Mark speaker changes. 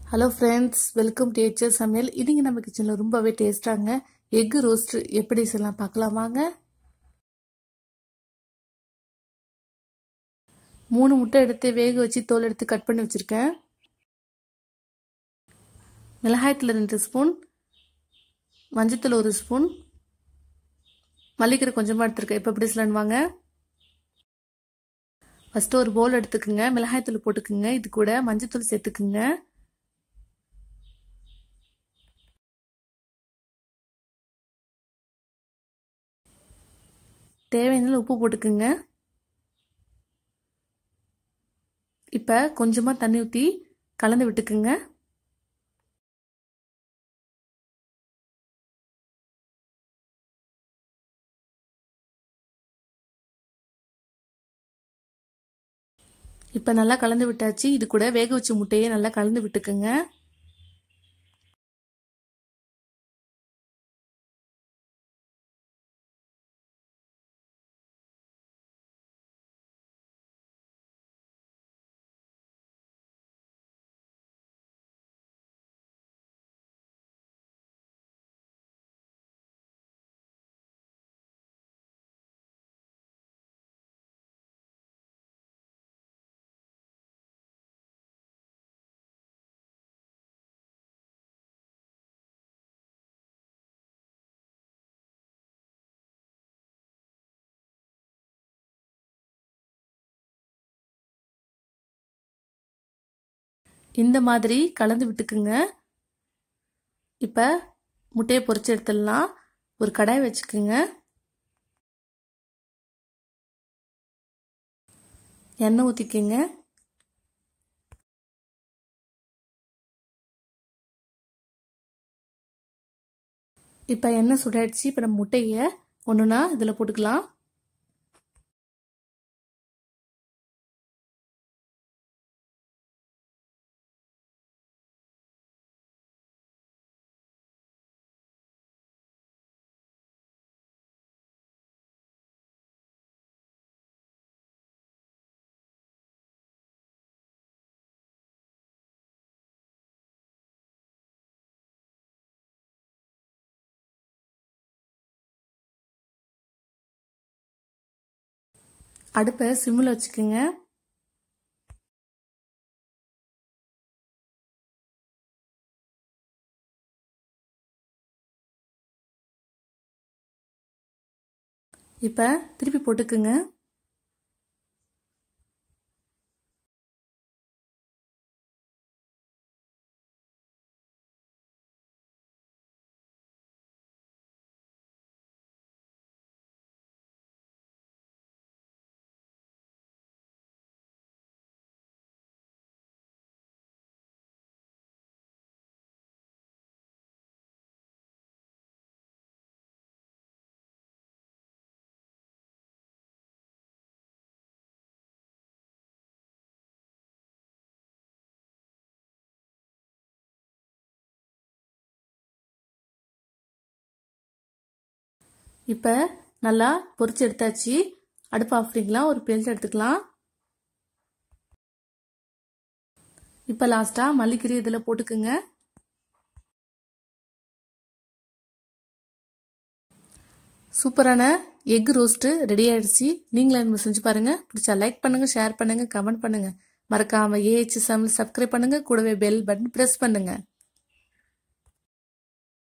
Speaker 1: hello friends welcome to HS சமையல் இன்னைக்கு நம்ம கிச்சனில் ரொம்பவே டேஸ்டாங்க எக் ரோஸ்ட் எப்படி செய்யலாம் பார்க்கலாம் வாங்க மூணு முட்டை எடுத்து வேக வச்சு தோல் எடுத்து கட் பண்ணி வச்சுருக்கேன் மிளகாயத்தில் ரெண்டு ஸ்பூன் மஞ்சத்தூள் ஒரு ஸ்பூன் மல்லிக்கீரை கொஞ்சமாக எடுத்துருக்கேன் இப்போ எப்படி சொல்லணும் வாங்க ஃபஸ்ட்டு ஒரு போல் எடுத்துக்கோங்க மிளகாய்த்தூள் போட்டுக்குங்க இது கூட மஞ்சத்தூள் சேர்த்துக்குங்க தேவையான உப்பு போட்டுக்குங்க இப்போ கொஞ்சமாக தண்ணி ஊற்றி கலந்து விட்டுக்குங்க இப்போ நல்லா கலந்து விட்டாச்சு இது கூட வேக வச்ச முட்டையை நல்லா கலந்து விட்டுக்குங்க இந்த மாதிரி கலந்து விட்டுக்குங்க இப்போ முட்டையை பொறிச்சு எடுத்துடலாம் ஒரு கடாய் வச்சுக்குங்க எண்ணெய் ஊற்றிக்குங்க இப்போ எண்ணெய் சுடாயிடுச்சு இப்போ நம்ம முட்டையை ஒன்றுனா இதில் போட்டுக்கலாம் அடுப்பை சிம்மில் வச்சுக்கோங்க இப்போ திருப்பி போட்டுக்குங்க இப்போ நல்லா பொரிச்சு எடுத்தாச்சு அடுப்பு ஆஃப் பண்ணிக்கலாம் ஒரு பிளேட் எடுத்துக்கலாம் இப்போ லாஸ்ட்டாக மல்லிக்கீரை இதில் போட்டுக்குங்க சூப்பரான எக் ரோஸ்ட்டு ரெடி ஆயிடுச்சு நீங்களும் என்ன செஞ்சு பாருங்கள் பிடிச்சா லைக் பண்ணுங்கள் ஷேர் பண்ணுங்கள் கமெண்ட் பண்ணுங்கள் மறக்காமல் ஏஹெச் சமையல் சப்ஸ்கிரைப் பண்ணுங்கள் கூடவே பெல் பட்டன் ப்ரெஸ் பண்ணுங்கள்